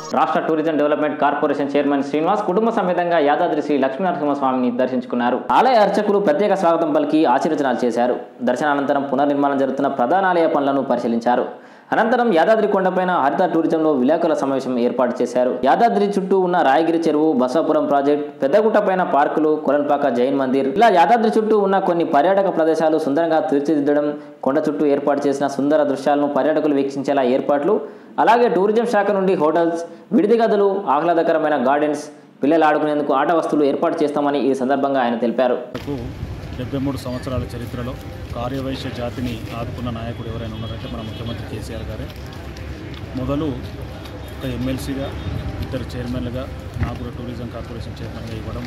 రాష్ట్ర tourism development corporation chairman Srinivas కుటుంబ సమేతంగా యాదాద్రి శ్రీ లక్ష్మీనరసింహస్వామిని దర్శించుకున్నారు ఆలయ అర్చకులు ప్రత్యేక స్వాగతం పలికి ఆశీర్వచనాలు చేశారు దర్శనానంతరం పునర్నిర్మాణం జరుగుతున్న ప్రధాన ఆలయ పనులను పరిశీలించారు అనంతరం యాదాద్రి కొండపైన హరిత టూరిజంలో విలేకరుల సమావేశం ఏర్పాటు చేశారు యాదాద్రి చుట్టూ ఉన్న రాయగిరి చెరువు బసవాపురం ప్రాజెక్ట్ పెద్దగుట్టపైన పార్కులు కొలన్పాక జైన్ మందిర్ ఇలా యాదాద్రి చుట్టూ ఉన్న కొన్ని పర్యాటక ప్రదేశాలు సుందరంగా తీర్చిదిద్దడం కొండ చుట్టూ ఏర్పాటు చేసిన సుందర దృశ్యాలను పర్యాటకులు వీక్షించేలా ఏర్పాట్లు అలాగే టూరిజం శాఖ నుండి హోటల్స్ విడిది గదులు ఆహ్లాదకరమైన గార్డెన్స్ పిల్లలు ఆడుకునేందుకు ఆట వస్తువులు ఏర్పాటు చేస్తామని ఈ సందర్భంగా ఆయన తెలిపారు వరకు డెబ్బై మూడు సంవత్సరాల చరిత్రలో కార్యవైశ్య జాతిని ఆదుకున్న నాయకుడు ఎవరైనా ఉన్నారంటే మన ముఖ్యమంత్రి కేసీఆర్ గారే మొదలు ఒక ఎమ్మెల్సీగా ఇద్దరు చైర్మన్లుగా నాకు కూడా టూరిజం కార్పొరేషన్ చైర్మన్గా ఇవ్వడం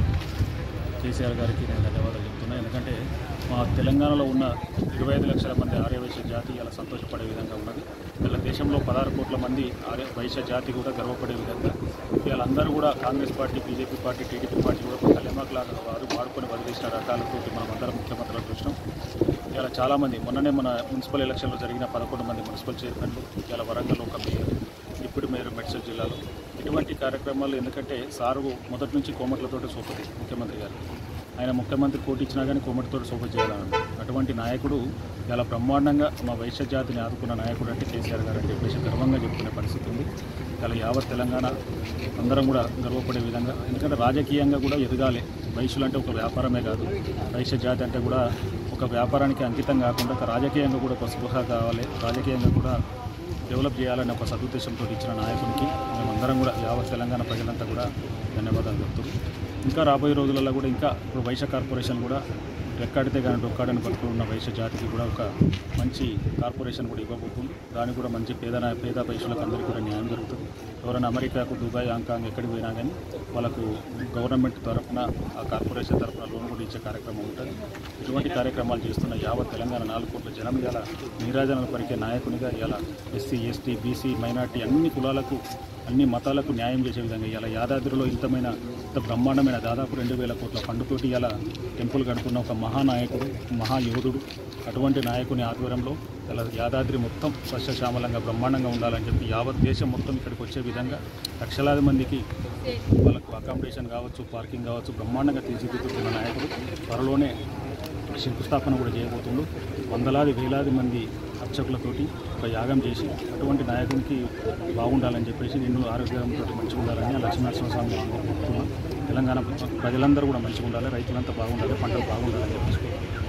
కేసీఆర్ గారికి నేను ధన్యవాదాలు చెప్తున్నా ఎందుకంటే మా తెలంగాణలో ఉన్న ఇరవై ఐదు లక్షల మంది ఆర్యవైశ్య జాతి ఇలా సంతోషపడే విధంగా ఉన్నది ఇలా దేశంలో పదహారు కోట్ల మంది ఆర్య వైశ్య జాతి కూడా గర్వపడే విధంగా వీళ్ళందరూ కూడా Congress party BJP party TDP party కూడా ఒక కళ్యాణలాగా వారు వాడుకొని వదిలేసిన రకాలతో మనం అందరం ముఖ్యమంత్రులు చూసినాం ఇలా చాలామంది మొన్ననే మన మున్సిపల్ ఎలక్షన్లో జరిగిన పదకొండు మంది మున్సిపల్ చైర్మన్లు ఇలా వరంగల్ ఒక మేయర్ ఇప్పుడు మేయర్ మెడ్చల్ జిల్లాలో ఇటువంటి కార్యక్రమాలు ఎందుకంటే సారు మొదటి నుంచి కోమట్లతోటి సోపతి ముఖ్యమంత్రి గారు ఆయన ముఖ్యమంత్రి కోటి ఇచ్చినా కానీ కోమటితో సోపతి చేయాలని అటువంటి నాయకుడు చాలా బ్రహ్మాండంగా మా వైశ్య జాతిని ఆదుకున్న నాయకుడు అంటే కేసీఆర్ గారు అంటే చెప్పేసి గర్వంగా చెప్పుకునే పరిస్థితి ఉంది చాలా యావత్ తెలంగాణ అందరం కూడా గర్వపడే విధంగా ఎందుకంటే రాజకీయంగా కూడా ఎదగాలి వైశ్యులు అంటే ఒక వ్యాపారమే కాదు వైశ్య జాతి అంటే కూడా ఒక వ్యాపారానికి అంకితం కాకుండా ఒక రాజకీయంగా కూడా ఒక స్పృహ కావాలి రాజకీయంగా కూడా డెవలప్ చేయాలనే ఒక సదుద్దేశంతో ఇచ్చిన నాయకునికి మేమందరం కూడా యావత్ తెలంగాణ ప్రజలంతా కూడా ధన్యవాదాలు చెప్తున్నాం ఇంకా రాబోయే రోజులలో కూడా ఇంకా ఇప్పుడు వైశ్య కార్పొరేషన్ కూడా రెక్కాడితే కానీ డొక్కాడని బతుకులు ఉన్న వైశ్య జాతికి కూడా ఒక మంచి కార్పొరేషన్ కూడా ఇవ్వబోతుంది దానికి కూడా మంచి పేద నా- పేద వైశ్యులకు అందరికీ కూడా న్యాయం జరుగుతుంది ఎవరైనా అమెరికాకు దుబాయ్ హాంకాంగ్ ఎక్కడికి పోయినా కానీ వాళ్ళకు గవర్నమెంట్ తరఫున ఆ కార్పొరేషన్ తరఫున లోన్ కూడా ఇచ్చే కార్యక్రమం ఉంటుంది ఇటువంటి కార్యక్రమాలు చేస్తున్న యావత్ తెలంగాణ నాలుగు కోట్ల జనం ఇలా నీరాజనాలు పరికే నాయకునిగా ఇలా ఎస్సీ ఎస్టీ బీసీ మైనార్టీ అన్ని కులాలకు అన్ని మతాలకు న్యాయం చేసే విధంగా ఇలా యాదాద్రిలో ఇంతమైన ఇంత బ్రహ్మాండమైన దాదాపు రెండు వేల కోట్ల ఫండ్తోటి ఇలా టెంపుల్ కడుతున్న ఒక మహానాయకుడు మహాయోధుడు అటువంటి నాయకుని ఆధ్వర్యంలో ఇలా యాదాద్రి మొత్తం సస్యశ్యామలంగా బ్రహ్మాండంగా ఉండాలని చెప్పి యావత్ దేశం మొత్తం ఇక్కడికి వచ్చే విధంగా లక్షలాది మందికి వాళ్ళకు అకామిడేషన్ కావచ్చు పార్కింగ్ కావచ్చు బ్రహ్మాండంగా తీర్చిదిద్దుతున్న నాయకుడు త్వరలోనే శంకుస్థాపన కూడా చేయబోతుండు వందలాది వేలాది మంది అర్చకులతోటి ఒక యాగం చేసి అటువంటి నాయకునికి బాగుండాలని చెప్పేసి నిన్ను ఆరోగ్యంతో మంచిగా ఉండాలని ఆ లక్ష్మీనరసింహస్వామి కోరుకుంటున్నాను తెలంగాణ ప్రజలందరూ కూడా మంచిగా ఉండాలి రైతులంతా బాగుండాలి పంటలు బాగుండాలని చెప్పేసి